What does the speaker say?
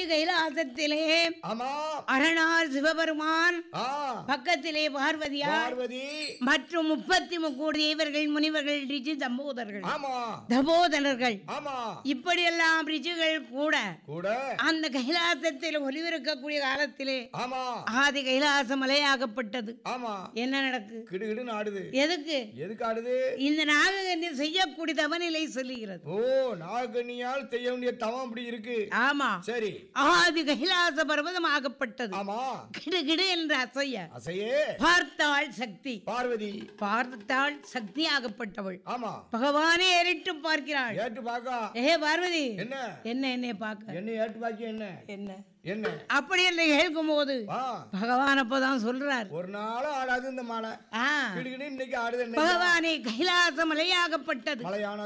கைலாசத்திலே ஆமா அரணார் சிவபெருமான் ஆ பக்கத்திலே பார்வதியார் பார்வதி மற்றும் முப்பத்தி முக்கோடி தேவர்கள் முனிவர்கள் ரிஜி தம்போதர்கள் ஆமா தபோதனர்கள் ஆமா இப்படியெல்லாம் ரிஜிகள் கூட கூட அந்த கைலாசத்தில் ஒளிவிருக்கக்கூடிய காலத்திலே ஆமா ஆதி கைலாச மலையாகப்பட்டது ஆமா என்ன நடக்கு கிடுகிடுன்னு ஆடுது எதுக்கு எதுக்கு ஆடுது இந்த நாககன்னி செய்யக்கூடிய தவநிலை சொல்லுகிறது ஓ நாகக்கண்ணியால் செய்ய வேண்டிய தவம் அப்படி இருக்கு ஆமா சரி ஆதி கைலாச பர்வதம் ஆகப்பட்டது ஆமா கிடுகிடு என்று அசைய அசையே பார்த்தாள் சக்தி பார்வதி பார்த்தாள் சக்தி ஆகப்பட்டவள் ஆமா பகவானே ஏறிட்டு பார்க்கிறாள் ஏட்டு பாக்கா ஏ பார்வதி என்ன என்ன என்னைய பார்க்க என்ன ஏட்டு பாக்கி என்ன என்ன என்ன அப்படி என்று கேட்கும் போது ஆ பகவான் அப்பதான் சொல்றார் ஒரு நாளும் ஆடாது இந்த மாலை ஆ கிடுகிடு இன்னைக்கு ஆடுது என்ன பகவானே கைலாச மலையாகப்பட்டது மலையான